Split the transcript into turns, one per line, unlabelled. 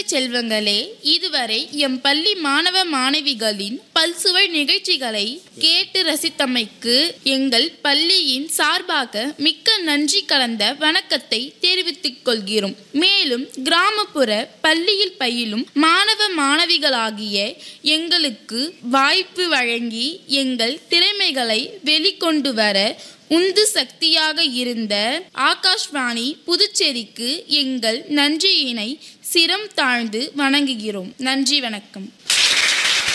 செல்வங்களே இதுவரை எம் பள்ளி மாணவ மாணவிகளின் பல்சுவை நிகழ்ச்சிகளை கேட்டு ரசித்தமைக்கு எங்கள் பள்ளியின் சார்பாக மிக்க நன்றி கலந்த வணக்கத்தை தெரிவித்துக் கொள்கிறோம் மேலும் கிராமப்புற பள்ளியில் பயிலும் மாணவ மாணவிகளாகிய எங்களுக்கு வாய்ப்பு வழங்கி எங்கள் திறமைகளை வெளிக்கொண்டு வர உந்து சக்தியாக இருந்த ஆகாஷ்வாணி புதுச்சேரிக்கு எங்கள் நன்றியினை சிரம் தாழ்ந்து வணங்குகிறோம் நன்றி வணக்கம்